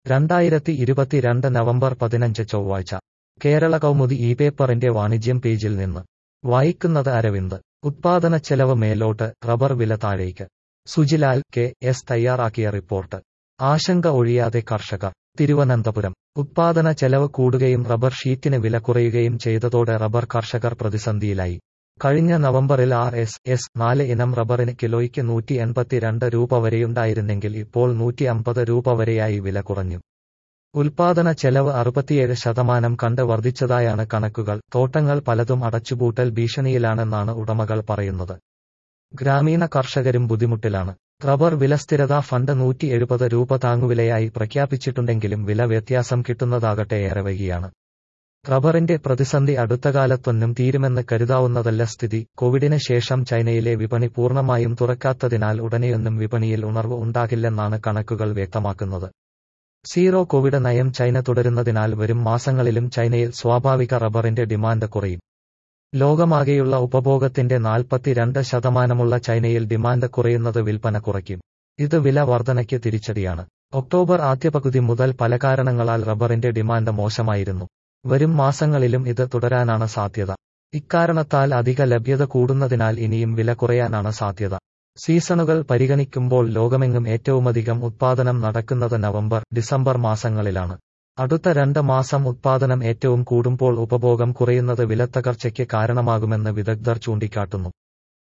രണ്ടായിരത്തി ഇരുപത്തിരണ്ട് നവംബർ പതിനഞ്ച് ചൊവ്വാഴ്ച കേരള കൗമുദി ഈ പേപ്പറിന്റെ വാണിജ്യം പേജിൽ നിന്ന് വായിക്കുന്നത് അരവിന്ദ് ഉത്പാദന ചെലവ് മേലോട്ട് റബ്ബർ വില താഴേക്ക് സുജിലാൽ കെ എസ് തയ്യാറാക്കിയ റിപ്പോർട്ട് ആശങ്ക ഒഴിയാതെ കർഷകർ തിരുവനന്തപുരം ഉത്പാദന ചെലവ് കൂടുകയും റബ്ബർ ഷീറ്റിന് വില കുറയുകയും ചെയ്തതോടെ റബ്ബർ കർഷകർ പ്രതിസന്ധിയിലായി കഴിഞ്ഞ നവംബറിൽ ആർ എസ് എസ് നാല് ഇനം റബ്ബറിന് കിലോയ്ക്ക് നൂറ്റി എൺപത്തിരണ്ട് രൂപ വരെയുണ്ടായിരുന്നെങ്കിൽ ഇപ്പോൾ നൂറ്റി അമ്പത് രൂപ വരെയായി വില കുറഞ്ഞു ഉൽപാദന ചെലവ് അറുപത്തിയേഴ് ശതമാനം കണ്ട് വർദ്ധിച്ചതായാണ് കണക്കുകൾ തോട്ടങ്ങൾ പലതും അടച്ചുപൂട്ടൽ ഭീഷണിയിലാണെന്നാണ് ഉടമകൾ പറയുന്നത് ഗ്രാമീണ കർഷകരും ബുദ്ധിമുട്ടിലാണ് റബ്ബർ വിലസ്ഥിരതാ ഫണ്ട് നൂറ്റി എഴുപത് രൂപ താങ്ങുവിലയായി പ്രഖ്യാപിച്ചിട്ടുണ്ടെങ്കിലും വില വ്യത്യാസം കിട്ടുന്നതാകട്ടെ ഏറെ വൈകിയാണ് റബ്ബറിന്റെ പ്രതിസന്ധി അടുത്തകാലത്തൊന്നും തീരുമെന്ന് കരുതാവുന്നതല്ല സ്ഥിതി കോവിഡിന് ശേഷം ചൈനയിലെ വിപണി പൂർണ്ണമായും തുറക്കാത്തതിനാൽ ഉടനെയൊന്നും വിപണിയിൽ ഉണർവ് ഉണ്ടാകില്ലെന്നാണ് കണക്കുകൾ വ്യക്തമാക്കുന്നത് സീറോ കോവിഡ് നയം ചൈന തുടരുന്നതിനാൽ വരും മാസങ്ങളിലും ചൈനയിൽ സ്വാഭാവിക റബ്ബറിന്റെ ഡിമാൻഡ് കുറയും ലോകമാകെയുള്ള ഉപഭോഗത്തിന്റെ നാൽപ്പത്തിരണ്ട് ശതമാനമുള്ള ചൈനയിൽ ഡിമാൻഡ് കുറയുന്നത് വിൽപ്പന കുറയ്ക്കും ഇത് വില വർധനയ്ക്ക് തിരിച്ചടിയാണ് ഒക്ടോബർ ആദ്യ പകുതി മുതൽ പല കാരണങ്ങളാൽ റബ്ബറിന്റെ ഡിമാൻഡ് മോശമായിരുന്നു വരും മാസങ്ങളിലും ഇത് തുടരാനാണ് സാധ്യത ഇക്കാരണത്താൽ അധിക ലഭ്യത കൂടുന്നതിനാൽ ഇനിയും വില കുറയാനാണ് സാധ്യത സീസണുകൾ പരിഗണിക്കുമ്പോൾ ലോകമെങ്ങും ഏറ്റവുമധികം ഉത്പാദനം നടക്കുന്നത് നവംബർ ഡിസംബർ മാസങ്ങളിലാണ് അടുത്ത രണ്ട് മാസം ഉത്പാദനം ഏറ്റവും കൂടുമ്പോൾ ഉപഭോഗം കുറയുന്നത് വിലത്തകർച്ചയ്ക്ക് കാരണമാകുമെന്ന് വിദഗ്ധർ ചൂണ്ടിക്കാട്ടുന്നു